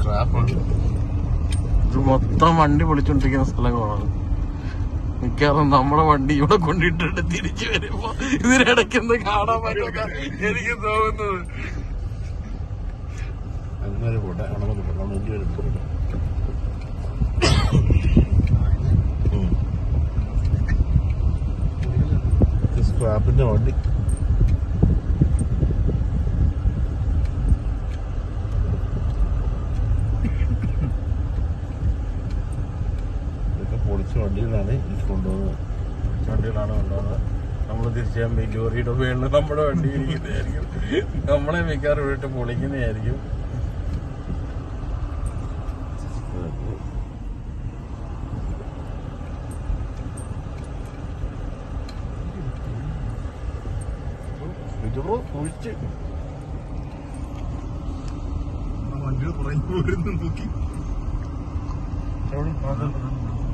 Scrap ഉണ്ട് ഇത് മൊത്തം വണ്ടി പൊളിച്ചോണ്ടിരിക്കുന്ന സ്ഥലങ്ങളാണ് മിക്കവാറും നമ്മുടെ വണ്ടി ഇവിടെ കൊണ്ടിട്ടിട്ട് തിരിച്ചു വരുമ്പോ ഇതിനിടയ്ക്കൊന്ന് കാണാൻ പറ്റുന്ന എനിക്ക് തോന്നുന്നത് അങ്ങനെ പോട്ടെ അവിടെ വന്ന് പോട്ടെ വണ്ടി വരും പോട്ടെ ഉം. ഇത് സ്ക്രാപ്പിന്റെ വണ്ടി ഇതൊക്കെ പൊളിച്ച വണ്ടികളാണ് ഈ കൊണ്ടുപോകുന്നത് വണ്ടികളാണ് കൊണ്ടുവന്നത് നമ്മൾ തിരിച്ചു ഈ ലോറിയുടെ മേളിൽ നമ്മുടെ വണ്ടി ഇരിക്കുന്നതായിരിക്കും നമ്മളെ മിക്കവാറും ഇവിടെയിട്ട് പൊളിക്കുന്നതായിരിക്കും ഇതിപ്പോ കുഴിച്ച് വണ്ടികൾ പുറകെ പോരുന്നു നോക്കി എവിടെ?